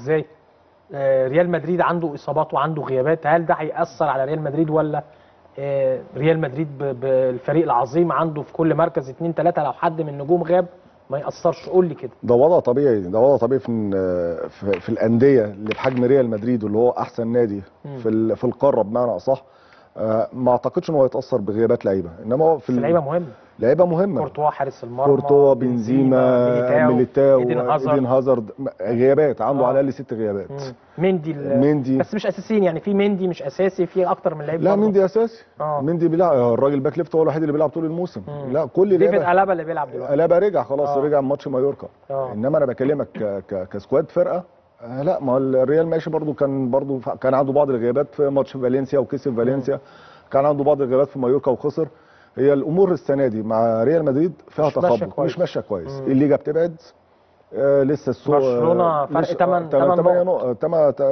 ازاي آه، ريال مدريد عنده اصابات وعنده غيابات هل ده هيأثر على ريال مدريد ولا آه، ريال مدريد ب- بالفريق العظيم عنده في كل مركز اتنين تلاتة لو حد من النجوم غاب ما يأثرش قول لي كده ده وضع طبيعي ده وضع طبيعي في في, في الانديه اللي بحجم ريال مدريد واللي هو احسن نادي مم. في ال- في القاره بمعنى اصح آه، ما اعتقدش ان هو يتاثر بغيابات لعيبه انما هو في بس ال- لعيبه مهمه لعيبه مهمه كورتوا حارس المرمى كورتوا بنزيما ميليتاو ايدن ايدن هازارد هازارد غيابات عنده آه. على الاقل ست غيابات مم. مندي ال- مندي بس مش اساسيين يعني في مندي مش اساسي في اكتر من لعيب لا برضه. مندي اساسي اه مندي بيلعب الراجل باك ليفت هو الوحيد اللي بيلعب طول الموسم مم. لا كل ديفيد لعيبه الابا اللي بيلعب دلوقتي الابا رجع خلاص آه. رجع من ماتش مايوركا اه انما انا بكلمك ك- ك- كسكواد فرقه آه لا ما هو الريال ماشي برضو كان برضو ف- كان عنده بعض الغيابات في ماتش فالنسيا وكسب فالنسيا كان عنده بعض الغيابات في مايوركا وخسر هي الامور السنه دي مع ريال مدريد فيها مش ماشية تخبط كويس. مش ماشيه كويس مم. الليجا بتبعد آه لسه السوق برشلونة فرق تمن- تمن 8 نقط. نقط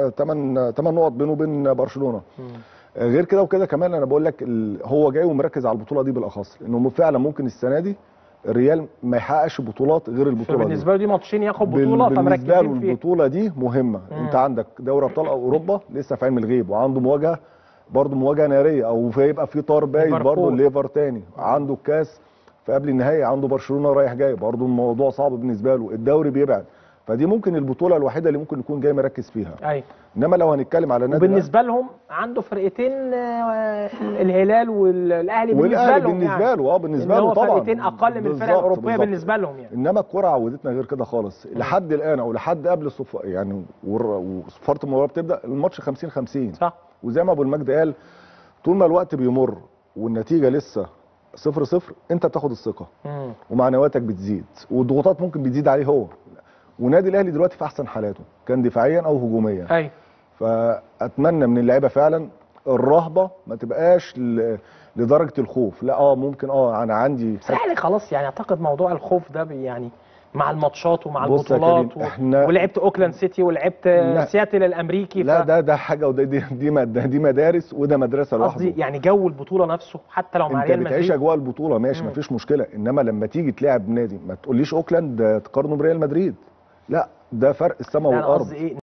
8 8 نقط بينه وبين برشلونه مم. آه، غير كده وكده كمان انا بقول لك ال- هو جاي ومركز على البطوله دي بالاخص لانه فعلا ممكن السنه دي الريال ما يحققش بطولات غير البطوله دي فبالنسبه له دي ماتشين ياخد بال- بطوله بالنسبه له فمركزين فيه البطوله دي مهمه مم. انت عندك دوري ابطال اوروبا لسه في علم الغيب وعنده مواجهه برضه مواجهه ناريه او فيبقى في طار بايت ليفربول. برضه الليفر تاني عنده الكاس في قبل النهائي عنده برشلونه رايح جاي برضه الموضوع صعب بالنسبه له الدوري بيبعد فدي ممكن البطوله الوحيده اللي ممكن يكون جاي مركز فيها ايوه انما لو هنتكلم على النادي وبالنسبه لهم عنده فرقتين آه، الهلال والاهلي بالنسبه والاهلي لهم بالنسبه يعني. له اه بالنسبه إن له هو طبعا فرقتين اقل من الفرق بالظبط، الاوروبيه بالظبط. بالنسبه لهم يعني انما الكره عودتنا غير كده خالص لحد الان او لحد قبل الصف يعني ور- وصفاره المباراه بتبدا الماتش 50 50 صح وزي ما ابو المجد قال طول ما الوقت بيمر والنتيجه لسه صفر صفر انت بتاخد الثقه مم. ومعنوياتك بتزيد والضغوطات ممكن بتزيد عليه هو ونادي الاهلي دلوقتي في احسن حالاته كان دفاعيا او هجوميا ايوه فاتمنى من اللعيبه فعلا الرهبه ما تبقاش ل- لدرجه الخوف لا اه ممكن اه انا عندي بس الاهلي خلاص يعني اعتقد موضوع الخوف ده بي- يعني مع الماتشات ومع بص يا البطولات كريم، و... إحنا- ولعبت اوكلاند سيتي ولعبت لا. سياتل الامريكي لا ف- ده ده حاجه وده دي دي, مد- دي مدارس وده مدرسه لوحده قصدي يعني جو البطوله نفسه حتى لو مع انت ريال بتعيش مدريد اجواء البطوله ماشي مم. مفيش مشكله انما لما تيجي تلعب نادي ما تقوليش اوكلاند آه، تقارنه بريال مدريد لا ده فرق السماء لا انا والارض قصدي ايه